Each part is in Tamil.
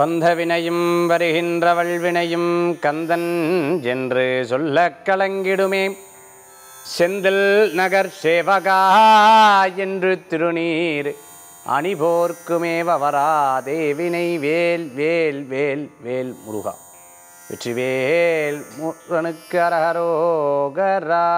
வந்த வினையும் வருகின்ற வல்வினையும் கந்தன் என்று சொல்லக் கலங்கிடுமே செந்தில் நகர் சேவகா என்று திருநீர் அணிபோர்க்குமேவ வராதே வினை வேல் வேல் வேல் வேல் முருகா வெற்றிவேல் முருகனுக்கு அரகரோகரா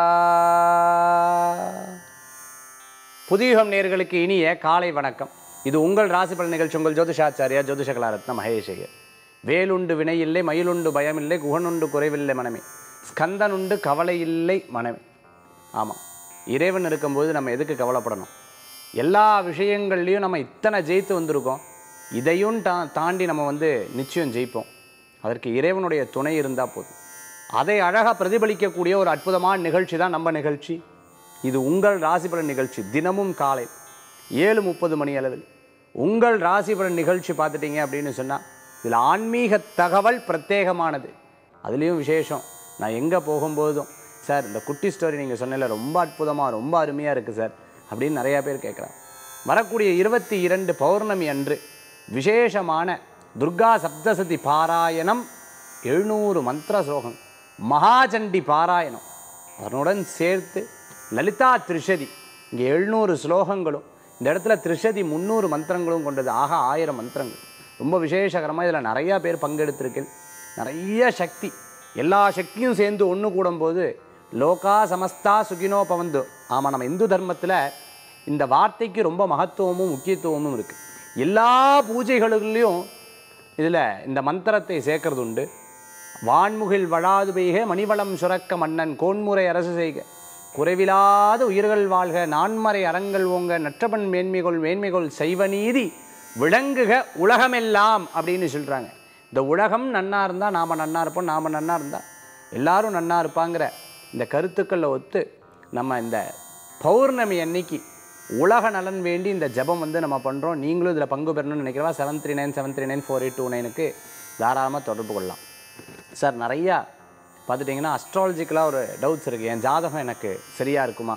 புதியுகம் நேர்களுக்கு இனிய காலை வணக்கம் இது உங்கள் ராசி பலன் நிகழ்ச்சி உங்கள் ஜோதிஷாச்சாரியா ஜோதிஷ கலாரத்ன மகேஷையர் வேலுண்டு வினையில்லை மயிலுண்டு பயமில்லை குகனுண்டு குறைவில்லை மனமே ஸ்கந்தனுண்டு கவலை இல்லை மனமே ஆமாம் இறைவன் இருக்கும்போது நம்ம எதுக்கு கவலைப்படணும் எல்லா விஷயங்கள்லையும் நம்ம இத்தனை ஜெயித்து வந்திருக்கோம் இதையும் தா தாண்டி நம்ம வந்து நிச்சயம் ஜெயிப்போம் அதற்கு இறைவனுடைய துணை இருந்தால் போதும் அதை அழகாக பிரதிபலிக்கக்கூடிய ஒரு அற்புதமான நிகழ்ச்சி தான் நம்ம நிகழ்ச்சி இது உங்கள் ராசிபலன் நிகழ்ச்சி தினமும் காலை ஏழு முப்பது மணி அளவில் உங்கள் ராசிபலன் நிகழ்ச்சி பார்த்துட்டீங்க அப்படின்னு சொன்னால் இதில் ஆன்மீக தகவல் பிரத்யேகமானது அதுலேயும் விசேஷம் நான் எங்கே போகும்போதும் சார் இந்த குட்டி ஸ்டோரி நீங்கள் சொன்னல ரொம்ப அற்புதமாக ரொம்ப அருமையாக இருக்குது சார் அப்படின்னு நிறையா பேர் கேட்குறாங்க வரக்கூடிய இருபத்தி இரண்டு பௌர்ணமி அன்று விசேஷமான துர்கா சப்தசதி பாராயணம் எழுநூறு மந்திர ஸ்லோகம் மகாச்சண்டி பாராயணம் அதனுடன் சேர்த்து லலிதா திரிஷதி இங்கே எழுநூறு ஸ்லோகங்களும் இந்த இடத்துல திரிஷதி முந்நூறு மந்திரங்களும் கொண்டது ஆக ஆயிரம் மந்திரங்கள் ரொம்ப விசேஷகரமாக இதில் நிறையா பேர் பங்கெடுத்திருக்கு நிறைய சக்தி எல்லா சக்தியும் சேர்ந்து ஒன்று கூடும்போது லோகா சமஸ்தா சுகினோ பவந்து ஆமாம் நம்ம இந்து தர்மத்தில் இந்த வார்த்தைக்கு ரொம்ப மகத்துவமும் முக்கியத்துவமும் இருக்குது எல்லா பூஜைகளிலையும் இதில் இந்த மந்திரத்தை சேர்க்கறது உண்டு வான்முகில் வழாது பெய்க மணிவளம் சுரக்க மன்னன் கோன்முறை அரசு செய்க குறைவிலாத உயிர்கள் வாழ்க நான்மறை அறங்கள் ஓங்க நற்றபன் மேன்மைகொள் மேன்மைகொள் செய்வநீதி விளங்குக உலகமெல்லாம் அப்படின்னு சொல்கிறாங்க இந்த உலகம் நன்னா இருந்தால் நாம் நன்னா இருப்போம் நாம் நன்னா இருந்தால் எல்லாரும் நன்னா இருப்பாங்கிற இந்த கருத்துக்களில் ஒத்து நம்ம இந்த பௌர்ணமி அன்னைக்கு உலக நலன் வேண்டி இந்த ஜெபம் வந்து நம்ம பண்ணுறோம் நீங்களும் இதில் பங்கு பெறணும்னு நினைக்கிறவா seven three nine seven three nine four eight two நைனுக்கு தாராளமாக தொடர்பு கொள்ளலாம் சார் நிறையா பார்த்துட்டிங்கன்னா அஸ்ட்ராலஜிக்கலாக ஒரு டவுட்ஸ் இருக்குது என் ஜாதகம் எனக்கு சரியாக இருக்குமா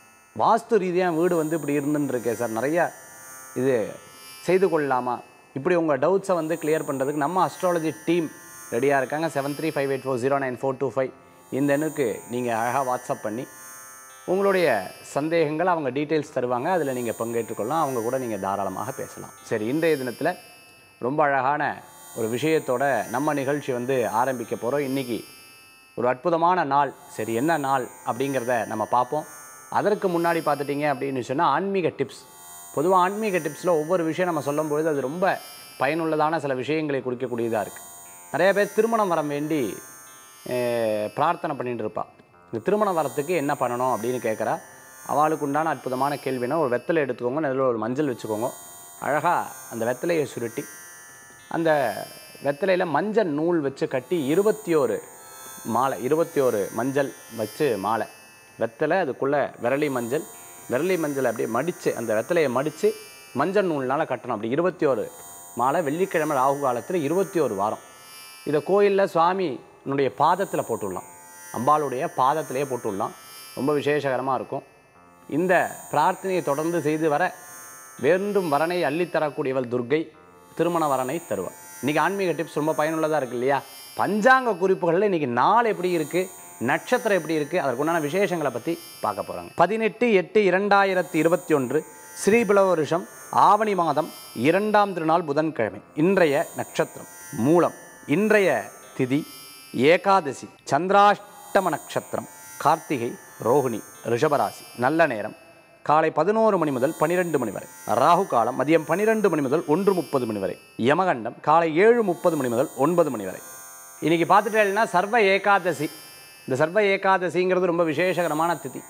வாஸ்து ரீதியாக வீடு வந்து இப்படி இருந்துன்னு இருக்கே சார் நிறையா இது செய்து கொள்ளலாமா இப்படி உங்கள் டவுட்ஸை வந்து கிளியர் பண்ணுறதுக்கு நம்ம அஸ்ட்ராலஜி டீம் ரெடியாக இருக்காங்க seven three five eight four zero nine four two five இந்த எண்ணுக்கு நீங்கள் அழகாக வாட்ஸ்அப் பண்ணி உங்களுடைய சந்தேகங்கள் அவங்க டீட்டெயில்ஸ் தருவாங்க அதில் நீங்கள் பங்கேற்றுக்கொள்ளலாம் அவங்க கூட நீங்கள் தாராளமாக பேசலாம் சரி இன்றைய தினத்தில் ரொம்ப அழகான ஒரு விஷயத்தோட நம்ம நிகழ்ச்சி வந்து ஆரம்பிக்க போகிறோம் இன்றைக்கி ஒரு அற்புதமான நாள் சரி என்ன நாள் அப்படிங்கிறத நம்ம பார்ப்போம் அதற்கு முன்னாடி பார்த்துட்டிங்க அப்படின்னு சொன்னால் ஆன்மீக டிப்ஸ் பொதுவாக ஆன்மீக டிப்ஸில் ஒவ்வொரு விஷயம் நம்ம சொல்லும்பொழுது அது ரொம்ப பயனுள்ளதான சில விஷயங்களை குறிக்கக்கூடியதாக இருக்குது நிறைய பேர் திருமணம் வரம் வேண்டி அஹ், பிரார்த்தனை பண்ணிட்டு இருப்பா இந்த திருமணம் வரத்துக்கு என்ன பண்ணணும் அப்படின்னு கேட்குறா அவளுக்கு உண்டான அற்புதமான கேள்வினா ஒரு வெத்தலை எடுத்துக்கோங்க அதில் ஒரு மஞ்சள் வச்சுக்கோங்க அழகாக அந்த வெத்தலையை சுருட்டி அந்த வெத்தலையில் மஞ்சள் நூல் வச்சு கட்டி இருபத்தி ஒரு மாலை இருபத்தி ஒரு மஞ்சள் வச்சு மாலை வெத்தலை அதுக்குள்ளே விரலி மஞ்சள் விரலி மஞ்சள் அப்படியே மடித்து அந்த வெத்தலையை மடித்து மஞ்சள் நூல்னால் கட்டணும் அப்படி இருபத்தி ஒரு மாலை வெள்ளிக்கிழமை ராகு காலத்தில் இருபத்தி ஒரு வாரம் இதை கோயிலில் சுவாமினுடைய பாதத்தில் போட்டுடலாம் அம்பாளுடைய பாதத்திலேயே போட்டுடலாம் ரொம்ப விசேஷகரமாக இருக்கும் இந்த பிரார்த்தனையை தொடர்ந்து செய்து வர வேண்டும் வரனை அள்ளித்தரக்கூடியவள் துர்க்கை திருமண வரனை தருவாள் இன்றைக்கி ஆன்மீக டிப்ஸ் ரொம்ப பயனுள்ளதாக இருக்கு இல்லையா பஞ்சாங்க குறிப்புகளில் இன்றைக்கி நாள் எப்படி இருக்குது நட்சத்திரம் எப்படி இருக்குது அதற்குண்டான விசேஷங்களை பற்றி பார்க்க போகிறாங்க பதினெட்டு எட்டு இரண்டாயிரத்தி இருபத்தி ஒன்று ஸ்ரீபிளவ வருஷம் ஆவணி மாதம் இரண்டாம் திருநாள் புதன்கிழமை இன்றைய நட்சத்திரம் மூலம் இன்றைய திதி ஏகாதசி சந்திராஷ்டம நட்சத்திரம் கார்த்திகை ரோகிணி ரிஷபராசி நல்ல நேரம் காலை பதினோரு மணி முதல் பனிரெண்டு மணி வரை ராகு காலம் மதியம் பன்னிரெண்டு மணி முதல் ஒன்று முப்பது மணி வரை யமகண்டம் காலை ஏழு முப்பது மணி முதல் ஒன்பது மணி வரை இன்னைக்கு பார்த்துட்டேன்னா சர்வ ஏகாதசி இந்த சர்வ ஏகாதசிங்கிறது ரொம்ப விசேஷகரமான திதி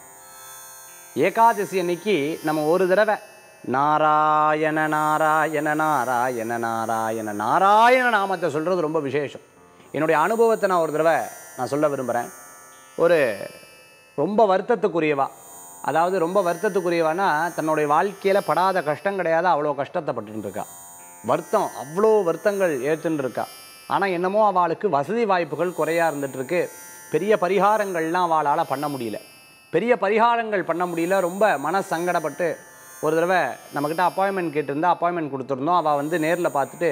ஏகாதசி அன்னைக்கு நம்ம ஒரு தடவை நாராயண நாராயண நாராயண நாராயண நாராயண நாமத்தை சொல்கிறது ரொம்ப விசேஷம் என்னுடைய அனுபவத்தை நான் ஒரு தடவை நான் சொல்ல விரும்புகிறேன் ஒரு ரொம்ப வருத்தத்துக்குரியவா அதாவது ரொம்ப வருத்தத்துக்குரியவானா தன்னுடைய வாழ்க்கையில் படாத கஷ்டம் கிடையாது அவ்வளோ கஷ்டத்தைப்பட்டு இருக்கா வருத்தம் அவ்வளோ வருத்தங்கள் ஏற்றுன்னு இருக்கா ஆனால் என்னமோ அவளுக்கு வசதி வாய்ப்புகள் குறையா இருந்துட்டு இருக்கு பெரிய பரிகாரங்கள்லாம் அவளால் பண்ண முடியல பெரிய பரிகாரங்கள் பண்ண முடியல ரொம்ப மன சங்கடப்பட்டு ஒரு தடவை நம்மக்கிட்ட அப்பாயின்மெண்ட் கேட்டிருந்தா அப்பாயின்மெண்ட் கொடுத்துருந்தோம் அவள் வந்து நேரில் பார்த்துட்டு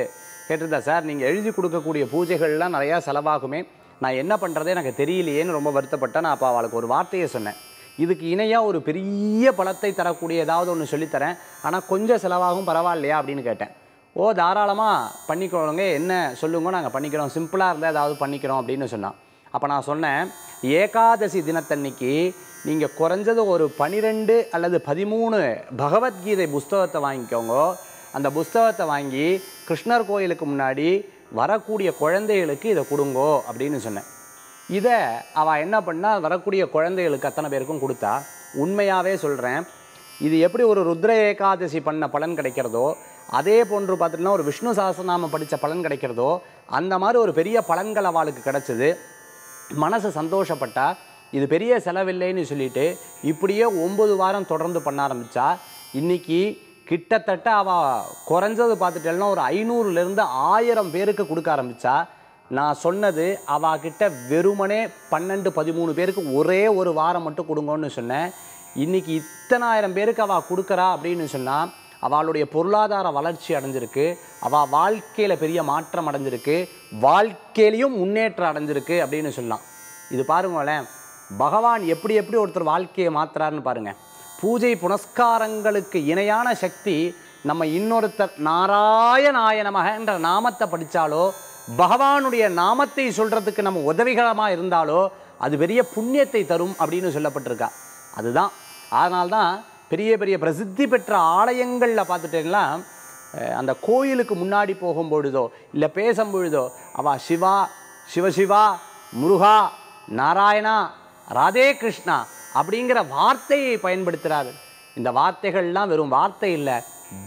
கேட்டிருந்தா சார் நீங்கள் எழுதி கொடுக்கக்கூடிய பூஜைகள்லாம் நிறையா செலவாகுமே நான் என்ன பண்ணுறதே எனக்கு தெரியலையேன்னு ரொம்ப வருத்தப்பட்டேன் நான் அப்போ அவளுக்கு ஒரு வார்த்தையை சொன்னேன் இதுக்கு இணையாக ஒரு பெரிய பலத்தை தரக்கூடிய ஏதாவது ஒன்று சொல்லித்தரேன் ஆனால் கொஞ்சம் செலவாகும் பரவாயில்லையா அப்படின்னு கேட்டேன் ஓ தாராளமாக பண்ணிக்கோங்க என்ன சொல்லுங்க நாங்கள் பண்ணிக்கிறோம் சிம்பிளாக இருந்தால் ஏதாவது பண்ணிக்கிறோம் அப்படின்னு சொன்னான் அப்போ நான் சொன்னேன் ஏகாதசி தினத்தன்னைக்கு நீங்கள் குறைஞ்சது ஒரு பனிரெண்டு அல்லது பதிமூணு பகவத்கீதை புஸ்தகத்தை வாங்கிக்கோங்க அந்த புஸ்தகத்தை வாங்கி கிருஷ்ணர் கோயிலுக்கு முன்னாடி வரக்கூடிய குழந்தைகளுக்கு இதை கொடுங்கோ அப்படின்னு சொன்னேன் இதை அவள் என்ன பண்ணா வரக்கூடிய குழந்தைகளுக்கு அத்தனை பேருக்கும் கொடுத்தா உண்மையாகவே சொல்கிறேன் இது எப்படி ஒரு ருத்ர ஏகாதசி பண்ண பலன் கிடைக்கிறதோ அதே போன்று பார்த்துட்டுனா ஒரு விஷ்ணு சஹஸ்ரநாமம் படித்த பலன் கிடைக்கிறதோ அந்த மாதிரி ஒரு பெரிய பலன்கள் அவளுக்கு கிடைச்சது மனசு சந்தோஷப்பட்டா இது பெரிய செலவில்லைன்னு சொல்லிட்டு இப்படியே ஒம்பது வாரம் தொடர்ந்து பண்ண ஆரம்பித்தா இன்னைக்கு கிட்டத்தட்ட அவள் குறைஞ்சது பார்த்துட்டேன்னா ஒரு ஐநூறுலேருந்து ஆயிரம் பேருக்கு கொடுக்க ஆரம்பித்தா நான் சொன்னது அவாகிட்ட வெறுமனே பன்னெண்டு பதிமூணு பேருக்கு ஒரே ஒரு வாரம் மட்டும் கொடுங்கன்னு சொன்னேன் இன்னைக்கு இத்தனாயிரம் பேருக்கு அவள் கொடுக்குறா அப்படின்னு சொன்னால் அவளுடைய பொருளாதார வளர்ச்சி அடைஞ்சிருக்கு அவள் வாழ்க்கையில் பெரிய மாற்றம் அடைஞ்சிருக்கு வாழ்க்கையிலையும் முன்னேற்றம் அடைஞ்சிருக்கு அப்படின்னு சொல்லலாம் இது பாருங்களேன் பகவான் எப்படி எப்படி ஒருத்தர் வாழ்க்கையை மாத்துறாருன்னு பாருங்க பூஜை புனஸ்காரங்களுக்கு இணையான சக்தி நம்ம இன்னொருத்தர் நாராயணாய நமக என்ற நாமத்தை படித்தாலோ பகவானுடைய நாமத்தை சொல்கிறதுக்கு நம்ம உதவிகரமாக இருந்தாலோ அது பெரிய புண்ணியத்தை தரும் அப்படின்னு சொல்லப்பட்டிருக்கா அதுதான் அதனால்தான் பெரிய பெரிய பிரசித்தி பெற்ற ஆலயங்களில் பார்த்துட்டீங்கன்னா அஹ், அந்த கோயிலுக்கு முன்னாடி போகும்பொழுதோ இல்லை பேசும்பொழுதோ அவ சிவா சிவசிவா முருகா நாராயணா ராதே கிருஷ்ணா அப்படிங்கிற வார்த்தையை பயன்படுத்துகிறாரு இந்த வார்த்தைகள்லாம் வெறும் வார்த்தை இல்லை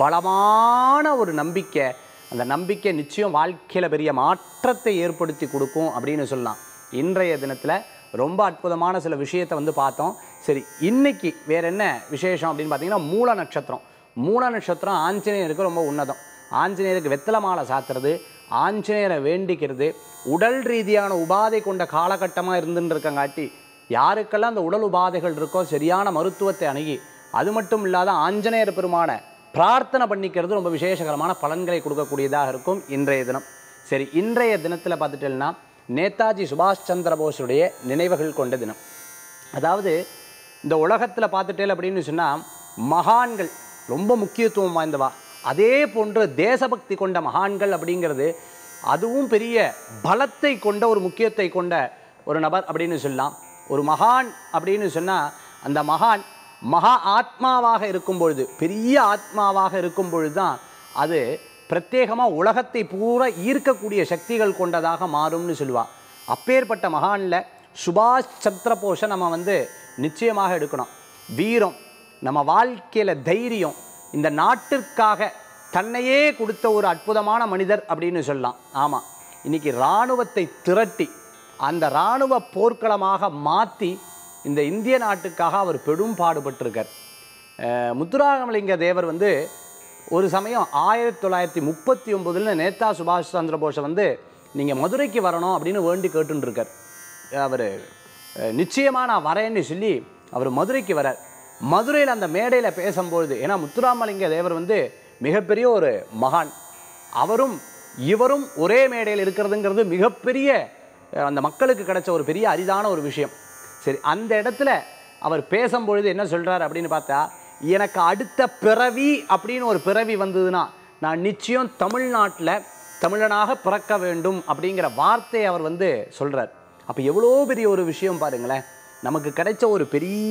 பலமான ஒரு நம்பிக்கை அந்த நம்பிக்கை நிச்சயம் வாழ்க்கையில் பெரிய மாற்றத்தை ஏற்படுத்தி கொடுக்கும் அப்படின்னு சொல்லலாம் இன்றைய தினத்தில் ரொம்ப அற்புதமான சில விஷயத்தை வந்து பார்த்தோம் சரி இன்னைக்கு வேற என்ன விசேஷம் அப்படின்னு பார்த்தீங்கன்னா மூல நட்சத்திரம் மூல நட்சத்திரம் ஆஞ்சநேயருக்கு ரொம்ப உன்னதம் ஆஞ்சநேயருக்கு வெத்தலை மாலை சாத்துறது ஆஞ்சநேயரை வேண்டிக்கிறது உடல் ரீதியான உபாதை கொண்ட காலகட்டமாக இருந்துன்னு இருக்கங்காட்டி யாருக்கெல்லாம் அந்த உடல் உபாதைகள் இருக்கோ சரியான மருத்துவத்தை அணுகி அது மட்டும் இல்லாத ஆஞ்சநேயர் பெருமான பிரார்த்தனை பண்ணிக்கிறது ரொம்ப விசேஷகரமான பலன்களை கொடுக்கக்கூடியதாக இருக்கும் இன்றைய தினம் சரி இன்றைய தினத்தில் பார்த்துட்டேன்னா நேதாஜி சுபாஷ் சந்திர போஸுடைய நினைவுகள் கொண்ட தினம் அதாவது இந்த உலகத்தில் பார்த்துட்டேல் அப்படின்னு சொன்னால் மகான்கள் ரொம்ப முக்கியத்துவம் வாய்ந்தவா அதே போன்று தேசபக்தி கொண்ட மகான்கள் அப்படிங்கிறது அதுவும் பெரிய பலத்தை கொண்ட ஒரு முக்கியத்தை கொண்ட ஒரு நபர் அப்படின்னு சொல்லலாம் ஒரு மகான் அப்படின்னு சொன்னால் அந்த மகான் மகா ஆத்மாவாக இருக்கும் பொழுது பெரிய ஆத்மாவாக இருக்கும் பொழுது தான் அது பிரத்யேகமாக உலகத்தை பூரா ஈர்க்கக்கூடிய சக்திகள் கொண்டதாக மாறும்னு சொல்லுவா அப்பேற்பட்ட மகானில் சுபாஷ் சந்திரபோஸை நம்ம வந்து நிச்சயமாக எடுக்கணும் வீரம் நம்ம வாழ்க்கையில் தைரியம் இந்த நாட்டிற்காக தன்னையே கொடுத்த ஒரு அற்புதமான மனிதர் அப்படின்னு சொல்லலாம் ஆமாம் இன்னைக்கு இராணுவத்தை திரட்டி அந்த இராணுவ போர்க்களமாக மாற்றி இந்த இந்திய நாட்டுக்காக அவர் பெரும் பாடுபட்டிருக்கார் அஹ் முத்துராமலிங்க தேவர் வந்து ஒரு சமயம் ஆயிரத்தி தொள்ளாயிரத்தி முப்பத்தி ஒம்போதில் நேதா சுபாஷ் சந்திர போஸை வந்து நீங்கள் மதுரைக்கு வரணும் அப்படின்னு வேண்டி கேட்டுருக்கார் அவர் நிச்சயமாக நான் வரேன்னு சொல்லி அவர் மதுரைக்கு வரார் மதுரையில் அந்த மேடையில் பேசும்பொழுது ஏன்னா முத்துராமலிங்க தேவர் வந்து மிகப்பெரிய ஒரு மகான் அவரும் இவரும் ஒரே மேடையில் இருக்கிறதுங்கிறது மிகப்பெரிய அஹ், அந்த மக்களுக்கு கிடைச்ச ஒரு பெரிய அரிதான ஒரு விஷயம் சரி அந்த இடத்துல அவர் பேசும்பொழுது என்ன சொல்றார் அப்படின்னு பார்த்தா எனக்கு அடுத்த பிறவி அப்படின்னு ஒரு பிறவி வந்ததுன்னா நான் நிச்சயம் தமிழ்நாட்டில் தமிழனாக பிறக்க வேண்டும் அப்படிங்கிற வார்த்தையை அவர் வந்து சொல்றார் அப்போ எவ்வளோ பெரிய ஒரு விஷயம் பாருங்களேன் நமக்கு கிடைச்ச ஒரு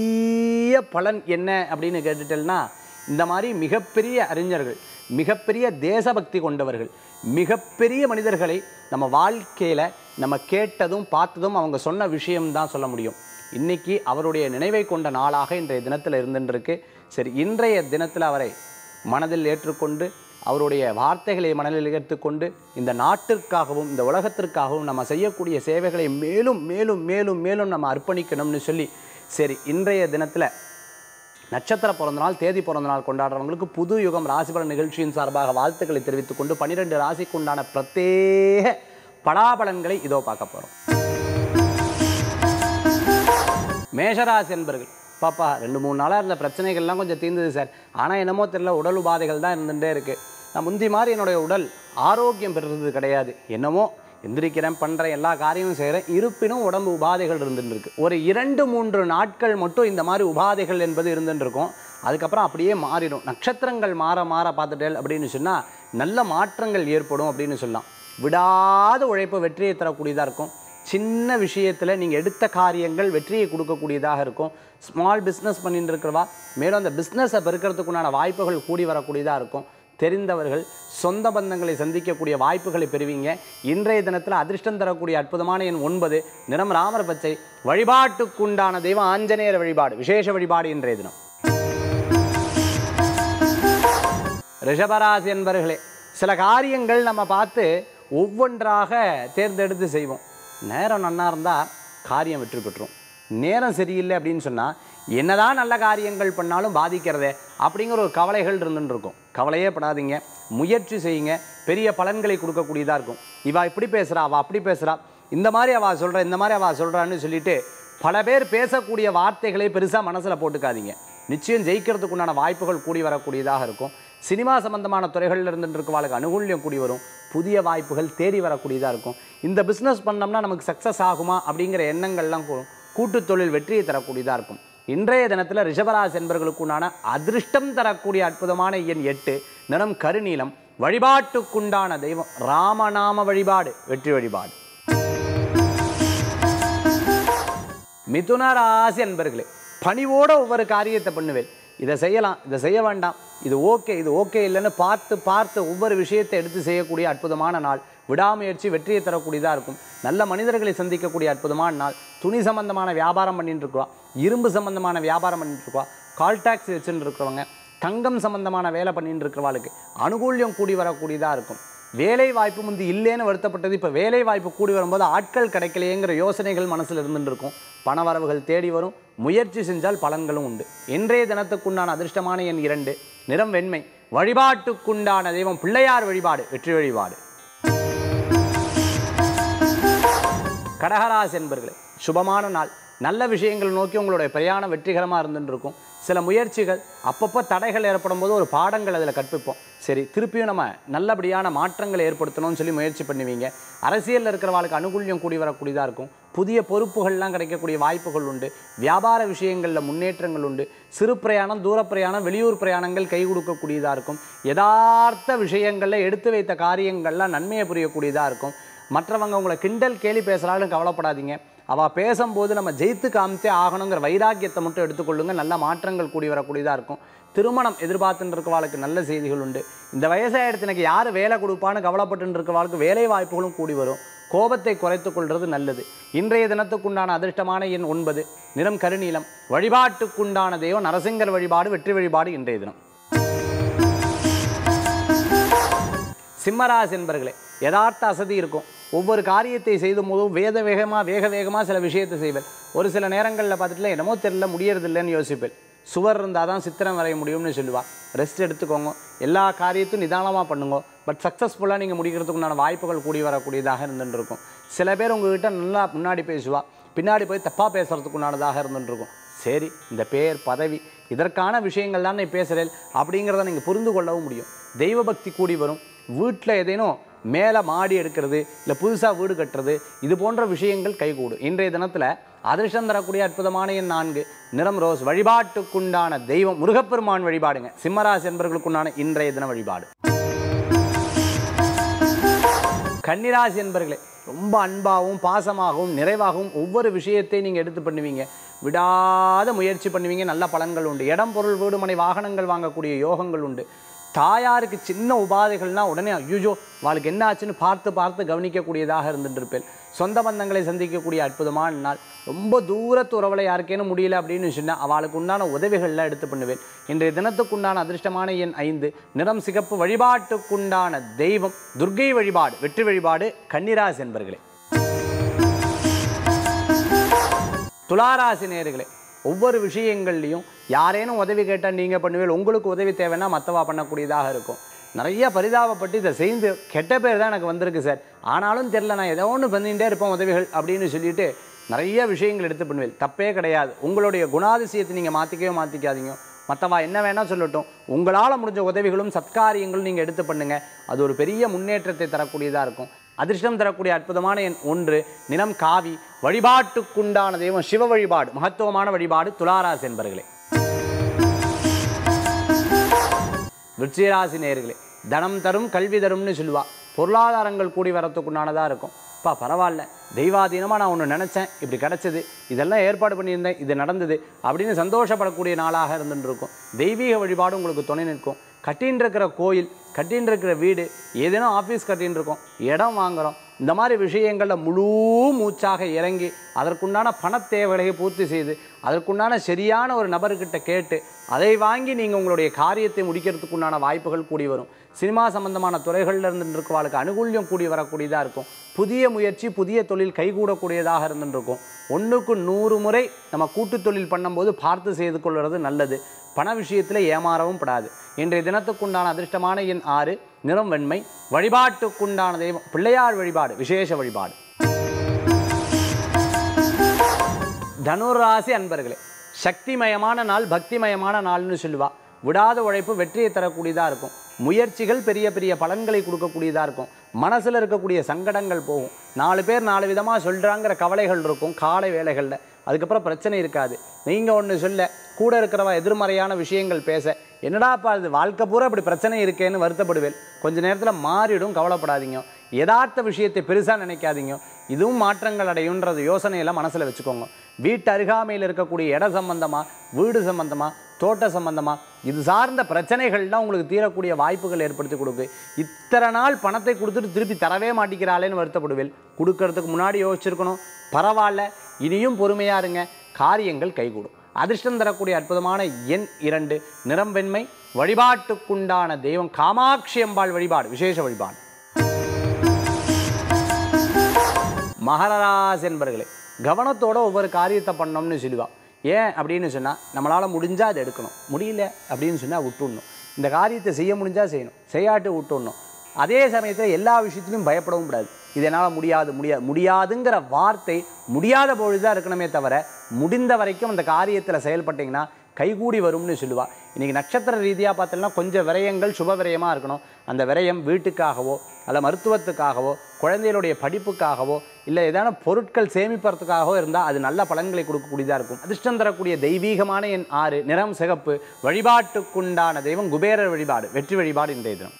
பெரிய பலன் என்ன அப்படின்னு கேட்டுட்டேன்னா இந்த மாதிரி மிகப்பெரிய அறிஞர்கள் மிகப்பெரிய தேசபக்தி கொண்டவர்கள் மிகப்பெரிய மனிதர்களை நம்ம வாழ்க்கையில் நம்ம கேட்டதும் பார்த்ததும் அவங்க சொன்ன விஷயம்தான் சொல்ல முடியும் இன்னைக்கு அவருடைய நினைவை கொண்ட நாளாக இன்றைய தினத்தில் இருந்துருக்கு சரி இன்றைய தினத்தில் அவரை மனதில் ஏற்றுக்கொண்டு அவருடைய வார்த்தைகளை மனதில் ஏற்றுக்கொண்டு இந்த நாட்டிற்காகவும் இந்த உலகத்திற்காகவும் நம்ம செய்யக்கூடிய சேவைகளை மேலும் மேலும் மேலும் மேலும் நம்ம அர்ப்பணிக்கணும்னு சொல்லி சரி இன்றைய தினத்தில் நட்சத்திர பிறந்தநாள் தேதி பிறந்தநாள் கொண்டாடுறவங்களுக்கு புது யுகம் ராசிபலன் நிகழ்ச்சியின் சார்பாக வாழ்த்துக்களை தெரிவித்துக் கொண்டு பன்னிரெண்டு ராசிக்கு உண்டான பிரத்யேக பலாபலன்களை இதோ பார்க்க போகிறோம் மேஷராசி என்பர்கள் பாப்பா ரெண்டு மூணு நாளாக இருந்த பிரச்சனைகள்லாம் கொஞ்சம் தீர்ந்தது சார் ஆனால் என்னமோ தெரியல உடல் உபாதைகள் தான் இருந்துகிட்டே இருக்குது நான் முந்தி மாதிரி என்னுடைய உடல் ஆரோக்கியம் பெறுறது கிடையாது என்னமோ எந்திரிக்கிறேன் பண்ணுறேன் எல்லா காரியமும் செய்கிறேன் இருப்பினும் உடம்பு உபாதைகள் இருந்துட்டு இருக்கு ஒரு இரண்டு மூன்று நாட்கள் மட்டும் இந்த மாதிரி உபாதைகள் என்பது இருந்துட்டு இருக்கும் அதுக்கப்புறம் அப்படியே மாறிடும் நட்சத்திரங்கள் மாற மாற பார்த்துட்டேன் அப்படின்னு சொன்னால் நல்ல மாற்றங்கள் ஏற்படும் அப்படின்னு சொல்லலாம் விடாத உழைப்பு வெற்றியை தரக்கூடியதாக இருக்கும் சின்ன விஷயத்தில் நீங்கள் எடுத்த காரியங்கள் வெற்றியை கொடுக்கக்கூடியதாக இருக்கும் ஸ்மால் பிஸ்னஸ் பண்ணிட்டு இருக்கிறவா மேலும் அந்த பிஸ்னஸை பெருக்கிறதுக்குண்டான வாய்ப்புகள் கூடி வரக்கூடியதாக இருக்கும் தெரிந்தவர்கள் சொந்த பந்தங்களை சந்திக்கக்கூடிய வாய்ப்புகளை பெறுவீங்க இன்றைய தினத்தில் அதிர்ஷ்டம் தரக்கூடிய அற்புதமான எண் ஒன்பது நிறம் ராமர் பச்சை வழிபாட்டுக்குண்டான தெய்வம் ஆஞ்சநேயர் வழிபாடு விசேஷ வழிபாடு இன்றைய தினம் ரிஷபராசி என்பர்களே சில காரியங்கள் நம்ம பார்த்து ஒவ்வொன்றாக தேர்ந்தெடுத்து செய்வோம் நேரம் நன்னா இருந்தால் காரியம் வெற்றி பெற்றுரும் நேரம் சரியில்லை அப்படின்னு சொன்னால் என்னதான் நல்ல காரியங்கள் பண்ணாலும் பாதிக்கிறதே அப்படிங்கிற ஒரு கவலைகள் இருந்துன்னு இருக்கும் கவலையே படாதீங்க முயற்சி செய்யுங்க பெரிய பலன்களை கொடுக்கக்கூடியதாக இருக்கும் இவா இப்படி பேசுகிறா அவள் அப்படி பேசுகிறா இந்த மாதிரி அவள் சொல்கிறா இந்த மாதிரி அவள் சொல்கிறான்னு சொல்லிட்டு பல பேர் பேசக்கூடிய வார்த்தைகளை பெருசாக மனசில் போட்டுக்காதீங்க நிச்சயம் ஜெயிக்கிறதுக்குண்டான வாய்ப்புகள் கூடி வரக்கூடியதாக இருக்கும் சினிமா சம்பந்தமான துறைகளில் இருந்துட்டு இருக்கவாளுக்கு அனுகூல்யம் கூடி வரும் புதிய வாய்ப்புகள் தேடி வரக்கூடியதாக இருக்கும் இந்த பிஸ்னஸ் பண்ணோம்னா நமக்கு சக்ஸஸ் ஆகுமா அப்படிங்கிற எண்ணங்கள்லாம் கூடும் கூட்டுத் தொழில் வெற்றியை தரக்கூடியதாக இருக்கும் இன்றைய தினத்தில் ரிஷபராசி என்பர்களுக்குண்டான அதிர்ஷ்டம் தரக்கூடிய அற்புதமான எண் எட்டு நிறம் கருநீலம் வழிபாட்டுக்குண்டான தெய்வம் ராமநாம வழிபாடு வெற்றி வழிபாடு மிதுன ராசி அன்பர்களே பணிவோட ஒவ்வொரு காரியத்தை பண்ணுவேன் இதை செய்யலாம் இதை செய்ய வேண்டாம் இது ஓகே இது ஓகே இல்லைன்னு பார்த்து பார்த்து ஒவ்வொரு விஷயத்தை எடுத்து செய்யக்கூடிய அற்புதமான நாள் விடாமுயற்சி வெற்றியை தரக்கூடியதாக இருக்கும் நல்ல மனிதர்களை சந்திக்கக்கூடிய அற்புதமான நாள் துணி சம்பந்தமான வியாபாரம் பண்ணிட்டு இருக்கா இரும்பு சம்பந்தமான வியாபாரம் பண்ணிட்டு இருக்கா கால் டாக்ஸ் வச்சுட்டு இருக்கிறவங்க தங்கம் சம்பந்தமான வேலை பண்ணிட்டு இருக்கிறவாளுக்கு அனுகூல்யம் கூடி வரக்கூடியதாக இருக்கும் வேலை வாய்ப்பு முந்தி இல்லைன்னு வருத்தப்பட்டது இப்போ வேலை வாய்ப்பு கூடி வரும்போது ஆட்கள் கிடைக்கலையேங்கிற யோசனைகள் மனசில் இருந்துட்டு இருக்கும் பணவரவுகள் தேடி வரும் முயற்சி செஞ்சால் பலன்களும் உண்டு இன்றைய தினத்துக்குண்டான அதிர்ஷ்டமான எண் இரண்டு நிறம் வெண்மை வழிபாட்டுக்குண்டான தெய்வம் பிள்ளையார் வழிபாடு வெற்றி வழிபாடு கடகராசி என்பர்களே சுபமான நாள் நல்ல விஷயங்கள் நோக்கி உங்களுடைய பிரயாணம் வெற்றிகரமாக இருந்துட்டு இருக்கும் சில முயற்சிகள் அப்பப்போ தடைகள் ஏற்படும் போது ஒரு பாடங்கள் அதில் கற்பிப்போம் சரி திருப்பியும் நம்ம நல்லபடியான மாற்றங்களை ஏற்படுத்தணும்னு சொல்லி முயற்சி பண்ணுவீங்க அரசியலில் இருக்கிறவாளுக்கு அனுகூல்யம் கூடி வரக்கூடியதாக இருக்கும் புதிய பொறுப்புகள்லாம் கிடைக்கக்கூடிய வாய்ப்புகள் உண்டு வியாபார விஷயங்களில் முன்னேற்றங்கள் உண்டு சிறு பிரயாணம் தூர பிரயாணம் வெளியூர் பிரயாணங்கள் கை கொடுக்கக்கூடியதாக இருக்கும் யதார்த்த விஷயங்களில் எடுத்து வைத்த காரியங்கள்லாம் நன்மையை புரியக்கூடியதாக இருக்கும் மற்றவங்க உங்களை கிண்டல் கேலி பேசுகிறாலும் கவலைப்படாதீங்க அவள் பேசும்போது நம்ம ஜெயித்து காமிச்சே ஆகணுங்கிற வைராக்கியத்தை மட்டும் எடுத்துக்கொள்ளுங்க நல்ல மாற்றங்கள் கூடி வரக்கூடியதாக இருக்கும் திருமணம் எதிர்பார்த்துட்டு இருக்கவாளுக்கு நல்ல செய்திகள் உண்டு இந்த வயசாயிடுத்து எனக்கு யார் வேலை கொடுப்பான்னு கவலைப்பட்டு இருக்கவாளுக்கு வேலை வாய்ப்புகளும் கூடி வரும் கோபத்தை குறைத்துக் கொள்வது நல்லது இன்றைய தினத்துக்குண்டான அதிர்ஷ்டமான எண் ஒன்பது நிறம் கருநீலம் வழிபாட்டுக்குண்டான தெய்வம் நரசிங்கர் வழிபாடு வெற்றி வழிபாடு இன்றைய தினம் சிம்மராசி என்பர்களே யதார்த்த அசதி இருக்கும் ஒவ்வொரு காரியத்தை செய்தும் போதும் வேத வேகமாக வேக வேகமாக சில விஷயத்தை செய்வேன் ஒரு சில நேரங்களில் பார்த்துட்டுல என்னமோ தெரியல முடியறதில்லைன்னு யோசிப்பேன் சுவர் இருந்தால் தான் சித்திரம் வரைய முடியும்னு சொல்லுவா ரெஸ்ட் எடுத்துக்கோங்க எல்லா காரியத்தையும் நிதானமாக பண்ணுங்க பட் சக்ஸஸ்ஃபுல்லாக நீங்கள் முடிக்கிறதுக்குண்டான வாய்ப்புகள் கூடி வரக்கூடியதாக இருந்துட்டு இருக்கும் சில பேர் உங்ககிட்ட நல்லா முன்னாடி பேசுவா பின்னாடி போய் தப்பாக பேசுறதுக்குண்டானதாக இருந்துட்டு இருக்கும் சரி இந்த பேர் பதவி இதற்கான விஷயங்கள் தான் நீ பேசுகிறேன் அப்படிங்கிறத நீங்கள் புரிந்து கொள்ளவும் முடியும் தெய்வ பக்தி கூடி வரும் வீட்டில் ஏதேனும் மேலே மாடி எடுக்கிறது இல்லை புதுசாக வீடு கட்டுறது இது போன்ற விஷயங்கள் கைகூடும் இன்றைய தினத்தில் அதிர்ஷ்டம் தரக்கூடிய அற்புதமான எண் நான்கு நிறம் ரோஸ் வழிபாட்டுக்குண்டான தெய்வம் முருகப்பெருமான் வழிபாடுங்க சிம்மராசி என்பர்களுக்குண்டான இன்றைய தின வழிபாடு கன்னிராசி என்பர்களே ரொம்ப அன்பாகவும் பாசமாகவும் நிறைவாகவும் ஒவ்வொரு விஷயத்தை நீங்கள் எடுத்து பண்ணுவீங்க விடாத முயற்சி பண்ணுவீங்க நல்ல பலன்கள் உண்டு இடம் பொருள் வீடு மனை வாகனங்கள் வாங்கக்கூடிய யோகங்கள் உண்டு தாயாருக்கு சின்ன உபாதைகள்னா உடனே ஐயோ அவளுக்கு என்ன ஆச்சுன்னு பார்த்து பார்த்து கவனிக்கக்கூடியதாக இருந்துட்டு இருப்பேன் சொந்த பந்தங்களை சந்திக்கக்கூடிய அற்புதமான நாள் ரொம்ப தூரத்து உறவில் யாருக்கேனும் முடியல அப்படின்னு சொன்னால் அவளுக்கு உண்டான உதவிகள்லாம் எடுத்து பண்ணுவேன் இன்றைய தினத்துக்குண்டான அதிர்ஷ்டமான எண் ஐந்து நிறம் சிகப்பு வழிபாட்டுக்குண்டான தெய்வம் துர்க்கை வழிபாடு வெற்றி வழிபாடு கன்னிராசி என்பர்களே துளாராசி நேர்களே ஒவ்வொரு விஷயங்கள்லையும் யாரேனும் உதவி கேட்டால் நீங்கள் பண்ணுவீங்க உங்களுக்கு உதவி தேவைன்னா மற்றவா பண்ணக்கூடியதாக இருக்கும் நிறைய பரிதாபப்பட்டு இதை செய்து கெட்ட பேர் தான் எனக்கு வந்திருக்கு சார் ஆனாலும் தெரில நான் ஏதோ ஒன்று பண்ணிகிட்டே இருப்பேன் உதவிகள் அப்படின்னு சொல்லிட்டு நிறைய விஷயங்கள் எடுத்து பண்ணுவேன் தப்பே கிடையாது உங்களுடைய குணாதிசயத்தை நீங்கள் மாற்றிக்கவே மாற்றிக்காதீங்க மற்றவா என்ன வேணால் சொல்லட்டும் உங்களால் முடிஞ்ச உதவிகளும் சத்காரியங்களும் நீங்கள் எடுத்து பண்ணுங்க அது ஒரு பெரிய முன்னேற்றத்தை தரக்கூடியதாக இருக்கும் அதிர்ஷ்டம் தரக்கூடிய அற்புதமான எண் ஒன்று நிலம் காவி வழிபாட்டுக்குண்டான தெய்வம் சிவ வழிபாடு மகத்துவமான வழிபாடு துளாராசி என்பர்களே விருச்சிகராசி நேர்களே தனம் தரும் கல்வி தரும்னு சொல்லுவா பொருளாதாரங்கள் கூடி வரத்துக்குண்டானதாக இருக்கும் பா பரவாயில்ல தெய்வாதீனமாக நான் ஒன்று நினச்சேன் இப்படி கிடச்சிது இதெல்லாம் ஏற்பாடு பண்ணியிருந்தேன் இது நடந்தது அப்படின்னு சந்தோஷப்படக்கூடிய நாளாக இருந்துட்டு இருக்கும் தெய்வீக வழிபாடு உங்களுக்கு துணை நிற்கும் கட்டின்னு இருக்கிற கோயில் கட்டின்னு இருக்கிற வீடு ஏதேனும் ஆஃபீஸ் கட்டின்னு இருக்கோம் இடம் வாங்குகிறோம் இந்த மாதிரி விஷயங்களில் முழு மூச்சாக இறங்கி அதற்குண்டான பணத் தேவைகளை பூர்த்தி செய்து அதற்குண்டான சரியான ஒரு நபர்கிட்ட கேட்டு அதை வாங்கி நீங்கள் உங்களுடைய காரியத்தை முடிக்கிறதுக்குண்டான வாய்ப்புகள் கூடி வரும் சினிமா சம்பந்தமான துறைகளில் இருந்து இருக்கிறவாளுக்கு அனுகூல்யம் கூடி வரக்கூடியதாக இருக்கும் புதிய முயற்சி புதிய தொழில் கைகூடக்கூடியதாக இருந்துருக்கும் ஒன்றுக்கு நூறு முறை நம்ம கூட்டுத் தொழில் பண்ணும்போது பார்த்து செய்து கொள்வது நல்லது பண விஷயத்தில் ஏமாறவும் படாது இன்றைய தினத்துக்குண்டான அதிர்ஷ்டமான எண் ஆறு நிறம் வெண்மை வழிபாட்டுக்குண்டான தெய்வம் பிள்ளையார் வழிபாடு விசேஷ வழிபாடு தனுராசி அன்பர்களே சக்திமயமான நாள் பக்திமயமான நாள்னு சொல்லுவா விடாத உழைப்பு வெற்றியை தரக்கூடியதாக இருக்கும் முயற்சிகள் பெரிய பெரிய பலன்களை கொடுக்கக்கூடியதாக இருக்கும் மனசில் இருக்கக்கூடிய சங்கடங்கள் போகும் நாலு பேர் நாலு விதமாக சொல்கிறாங்கிற கவலைகள் இருக்கும் காலை வேலைகளில் அதுக்கப்புறம் பிரச்சனை இருக்காது நீங்கள் ஒன்று சொல்ல கூட இருக்கிறவ எதிர்மறையான விஷயங்கள் பேச என்னடாப்பா இது வாழ்க்கை பூரா இப்படி பிரச்சனை இருக்கேன்னு வருத்தப்படுவேன் கொஞ்ச நேரத்தில் மாறிடும் கவலைப்படாதீங்க யதார்த்த விஷயத்தை பெருசாக நினைக்காதீங்க இதுவும் மாற்றங்கள் அடையுன்றது யோசனையெல்லாம் மனசில் வச்சுக்கோங்க வீட்டு அருகாமையில் இருக்கக்கூடிய இட சம்பந்தமாக வீடு சம்பந்தமாக தோட்ட சம்பந்தமாக இது சார்ந்த பிரச்சனைகள்லாம் உங்களுக்கு தீரக்கூடிய வாய்ப்புகள் ஏற்படுத்தி கொடுக்கு இத்தனை நாள் பணத்தை கொடுத்துட்டு திருப்பி தரவே மாட்டேங்கிறாளேன்னு வருத்தப்படுவேன் கொடுக்கறதுக்கு முன்னாடி யோசிச்சிருக்கணும் பரவாயில்ல இனியும் பொறுமையாக இருங்க காரியங்கள் கைகூடும் அதிர்ஷ்டம் தரக்கூடிய அற்புதமான எண் இரண்டு நிறம் வெண்மை வழிபாட்டுக்குண்டான தெய்வம் காமாட்சி அம்பாள் வழிபாடு விசேஷ வழிபாடு மகராசி என்பர்களே கவனத்தோட ஒவ்வொரு காரியத்தை பண்ணோம்னு சொல்லுவா ஏன் அப்படின்னு சொன்னால் நம்மளால் முடிஞ்சால் அதை எடுக்கணும் முடியல அப்படின்னு சொன்னால் விட்டுடணும் இந்த காரியத்தை செய்ய முடிஞ்சால் செய்யணும் செய்யாட்டு விட்டுடணும் அதே சமயத்தில் எல்லா விஷயத்துலையும் பயப்படவும் கூடாது இது என்னால் முடியாது முடியாது முடியாதுங்கிற வார்த்தை முடியாத பொழுது தான் இருக்கணுமே தவிர முடிந்த வரைக்கும் அந்த காரியத்தில் செயல்பட்டிங்கன்னா கைகூடி வரும்னு சொல்லுவா இன்றைக்கி நட்சத்திர ரீதியாக பார்த்தோம்னா கொஞ்சம் விரயங்கள் சுப விரயமாக இருக்கணும் அந்த விரயம் வீட்டுக்காகவோ அல்ல மருத்துவத்துக்காகவோ குழந்தைகளுடைய படிப்புக்காகவோ இல்லை ஏதான பொருட்கள் சேமிப்பதற்காகவோ இருந்தால் அது நல்ல பலன்களை கொடுக்கக்கூடியதாக இருக்கும் அதிர்ஷ்டம் தரக்கூடிய தெய்வீகமான எண் ஆறு நிறம் சிகப்பு வழிபாட்டுக்குண்டான தெய்வம் குபேரர் வழிபாடு வெற்றி வழிபாடு இன்றைய தினம்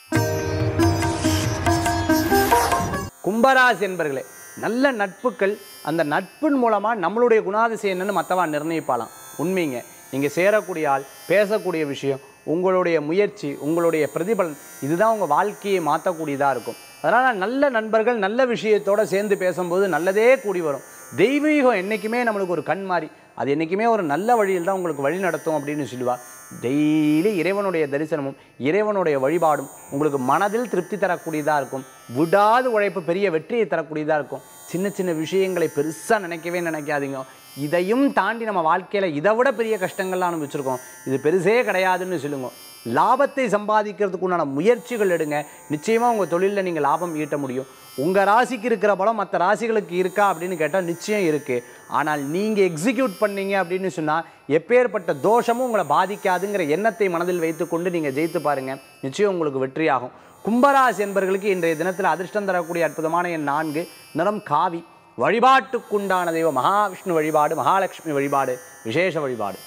கும்பராசி என்பர்களே நல்ல நட்புகள் அந்த நட்பின் மூலமாக நம்மளுடைய குணாதிசயம் என்னன்னு மற்றவா நிர்ணயிப்பாலாம் உண்மைங்க நீங்கள் சேரக்கூடிய ஆள் பேசக்கூடிய விஷயம் உங்களுடைய முயற்சி உங்களுடைய பிரதிபலன் இதுதான் உங்கள் வாழ்க்கையை மாற்றக்கூடியதாக இருக்கும் அதனால் நல்ல நண்பர்கள் நல்ல விஷயத்தோட சேர்ந்து பேசும்போது நல்லதே கூடி வரும் தெய்வீகம் என்றைக்குமே நம்மளுக்கு ஒரு கண் மாறி அது என்றைக்குமே ஒரு நல்ல வழியில் தான் உங்களுக்கு வழி நடத்தும் அப்படின்னு சொல்லுவா டெய்லி இறைவனுடைய தரிசனமும் இறைவனுடைய வழிபாடும் உங்களுக்கு மனதில் திருப்தி தரக்கூடியதாக இருக்கும் விடாத உழைப்பு பெரிய வெற்றியை தரக்கூடியதாக இருக்கும் சின்ன சின்ன விஷயங்களை பெருசாக நினைக்கவே நினைக்காதீங்க இதையும் தாண்டி நம்ம வாழ்க்கையில் இதை விட பெரிய கஷ்டங்கள்லாம் அனுபவிச்சிருக்கோம் இது பெருசே கிடையாதுன்னு சொல்லுங்க லாபத்தை சம்பாதிக்கிறதுக்கு உண்டான முயற்சிகள் எடுங்க நிச்சயமாக உங்கள் தொழிலில் நீங்கள் லாபம் ஈட்ட முடியும் உங்கள் ராசிக்கு இருக்கிற பலம் மற்ற ராசிகளுக்கு இருக்கா அப்படின்னு கேட்டால் நிச்சயம் இருக்குது ஆனால் நீங்கள் எக்ஸிக்யூட் பண்ணீங்க அப்படின்னு சொன்னால் எப்பேற்பட்ட தோஷமும் உங்களை பாதிக்காதுங்கிற எண்ணத்தை மனதில் வைத்துக்கொண்டு நீங்கள் ஜெயித்து பாருங்கள் நிச்சயம் உங்களுக்கு வெற்றியாகும் கும்பராசி என்பவர்களுக்கு இன்றைய தினத்தில் அதிர்ஷ்டம் தரக்கூடிய அற்புதமான என் நான்கு நிறம் காவி வழிபாட்டுக்குண்டான தெய்வம் மகாவிஷ்ணு வழிபாடு மகாலட்சுமி வழிபாடு விசேஷ வழிபாடு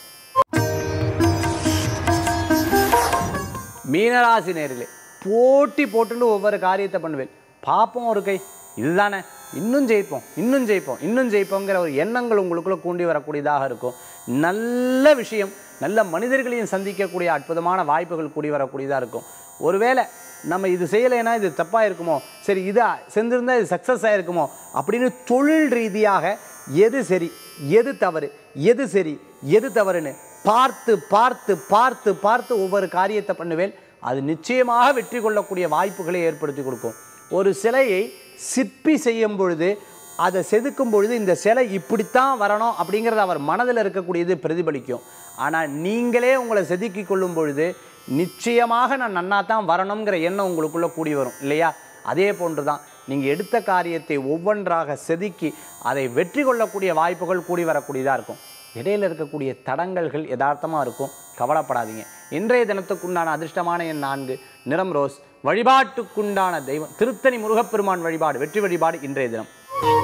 மீனராசி நேர்களே போட்டி போட்டுன்னு ஒவ்வொரு காரியத்தை பண்ணுவேன் பார்ப்போம் ஒரு கை இதுதானே இன்னும் ஜெயிப்போம் இன்னும் ஜெயிப்போம் இன்னும் ஜெயிப்போங்கிற ஒரு எண்ணங்கள் உங்களுக்குள்ள கூண்டி வரக்கூடியதாக இருக்கும் நல்ல விஷயம் நல்ல மனிதர்களையும் சந்திக்கக்கூடிய அற்புதமான வாய்ப்புகள் கூடி வரக்கூடியதாக இருக்கும் ஒருவேளை நம்ம இது செய்யலைன்னா இது தப்பாக இருக்குமோ சரி இது செஞ்சிருந்தா இது சக்ஸஸ் ஆகிருக்குமோ அப்படின்னு தொழில் ரீதியாக எது சரி எது தவறு எது சரி எது தவறுன்னு பார்த்து பார்த்து பார்த்து பார்த்து ஒவ்வொரு காரியத்தை பண்ணுவேன் அது நிச்சயமாக வெற்றி கொள்ளக்கூடிய வாய்ப்புகளை ஏற்படுத்தி கொடுக்கும் ஒரு சிலையை சிற்பி செய்யும் பொழுது அதை செதுக்கும் பொழுது இந்த சிலை இப்படித்தான் வரணும் அப்படிங்கிறது அவர் மனதில் இருக்கக்கூடியது பிரதிபலிக்கும் ஆனால் நீங்களே உங்களை செதுக்கி கொள்ளும் பொழுது நிச்சயமாக நான் நன்னா தான் வரணுங்கிற எண்ணம் உங்களுக்குள்ளே கூடி வரும் இல்லையா அதே போன்று தான் நீங்கள் எடுத்த காரியத்தை ஒவ்வொன்றாக செதுக்கி அதை வெற்றி கொள்ளக்கூடிய வாய்ப்புகள் கூடி வரக்கூடியதாக இருக்கும் இடையில இருக்கக்கூடிய தடங்கல்கள் யதார்த்தமாக இருக்கும் கவலைப்படாதீங்க இன்றைய தினத்துக்குண்டான அதிர்ஷ்டமான எண் நான்கு நிறம் ரோஸ் வழிபாட்டுக்குண்டான தெய்வம் திருத்தணி முருகப்பெருமான் வழிபாடு வெற்றி வழிபாடு இன்றைய தினம்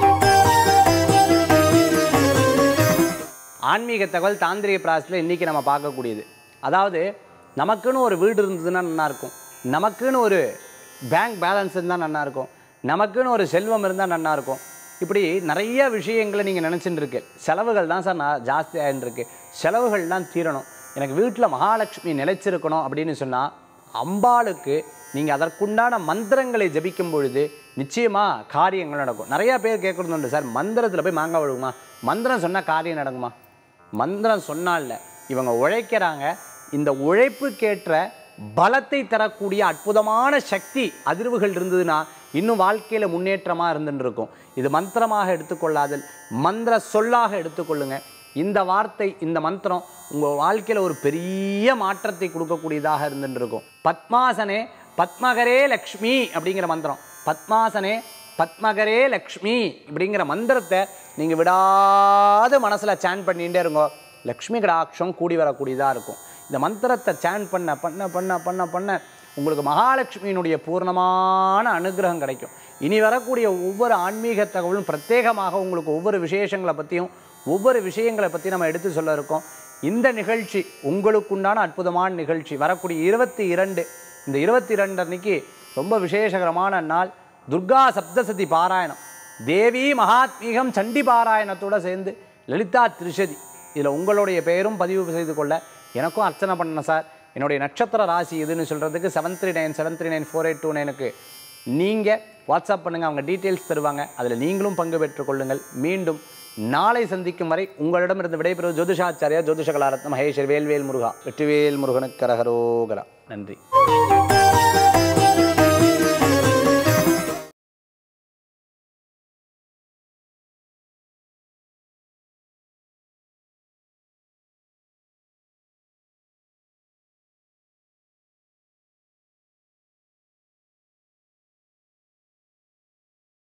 ஆன்மீக தகவல் தாந்திரிக பிராசத்தில் இன்றைக்கி நம்ம பார்க்கக்கூடியது அதாவது நமக்குன்னு ஒரு வீடு இருந்ததுன்னா நல்லா இருக்கும் நமக்குன்னு ஒரு பேங்க் பேலன்ஸ் இருந்தால் நல்லா இருக்கும் நமக்குன்னு ஒரு செல்வம் இருந்தால் நல்லா இருக்கும் இப்படி நிறைய விஷயங்களை நீங்கள் நினச்சிட்டு இருக்கு செலவுகள் தான் சார் நான் ஜாஸ்தி ஆகிட்டு இருக்கு செலவுகள்லாம் தீரணும் எனக்கு வீட்டில் மகாலட்சுமி நிலைச்சிருக்கணும் அப்படின்னு சொன்னால் அம்பாளுக்கு நீங்கள் அதற்குண்டான மந்திரங்களை ஜபிக்கும் பொழுது நிச்சயமாக காரியங்கள் நடக்கும் நிறையா பேர் கேட்குறது உண்டு சார் மந்திரத்தில் போய் மாங்காய் விழுகுமா மந்திரம் சொன்னால் காரியம் நடக்குமா மந்திரம் சொன்னால இவங்க உழைக்கிறாங்க இந்த உழைப்புக்கேற்ற பலத்தை தரக்கூடிய அற்புதமான சக்தி அதிர்வுகள் இருந்ததுன்னா இன்னும் வாழ்க்கையில் முன்னேற்றமாக இருந்துட்டு இருக்கும் இது மந்திரமாக எடுத்துக்கொள்ளாதல் மந்திர சொல்லாக எடுத்துக்கொள்ளுங்க இந்த வார்த்தை இந்த மந்திரம் உங்கள் வாழ்க்கையில் ஒரு பெரிய மாற்றத்தை கொடுக்கக்கூடியதாக இருந்துட்டு இருக்கும் பத்மாசனே பத்மகரே லக்ஷ்மி அப்படிங்கிற மந்திரம் பத்மாசனே பத்மகரே லக்ஷ்மி இப்படிங்கிற மந்திரத்தை நீங்கள் விடாத மனசில் சேன் பண்ணிகிட்டே இருங்கோ லக்ஷ்மி கடாட்சம் கூடி வரக்கூடியதாக இருக்கும் இந்த மந்திரத்தை சேன் பண்ண பண்ண பண்ண பண்ண பண்ண உங்களுக்கு மகாலட்சுமியினுடைய பூர்ணமான அனுகிரகம் கிடைக்கும் இனி வரக்கூடிய ஒவ்வொரு ஆன்மீக தகவலும் பிரத்யேகமாக உங்களுக்கு ஒவ்வொரு விசேஷங்களை பற்றியும் ஒவ்வொரு விஷயங்களை பற்றி நம்ம எடுத்து சொல்ல இருக்கோம் இந்த நிகழ்ச்சி உங்களுக்குண்டான அற்புதமான நிகழ்ச்சி வரக்கூடிய இருபத்தி இரண்டு இந்த இருபத்தி ரெண்டு அன்னைக்கு ரொம்ப விசேஷகரமான நாள் துர்கா சப்தசதி பாராயணம் தேவி மகாத்மீகம் சண்டி பாராயணத்தோட சேர்ந்து லலிதா திரிஷதி இதில் உங்களுடைய பெயரும் பதிவு செய்து கொள்ள எனக்கும் அர்ச்சனை பண்ணணும் சார் என்னுடைய நட்சத்திர ராசி எதுன்னு சொல்கிறதுக்கு seven three nine seven three nine four eight two நைனுக்கு நீங்கள் வாட்ஸ்அப் பண்ணுங்கள் அவங்க டீட்டெயில்ஸ் தருவாங்க அதில் நீங்களும் பங்கு பெற்றுக் கொள்ளுங்கள் மீண்டும் நாளை சந்திக்கும் வரை உங்களிடமிருந்து விடைபெறுவது ஜோதிஷாச்சாரியா ஜோதிஷ கலாரத்ன மகேஸ்வர் வேல்வேல் முருகா வெற்றிவேல் முருகனுக்கு கரகரோகரா நன்றி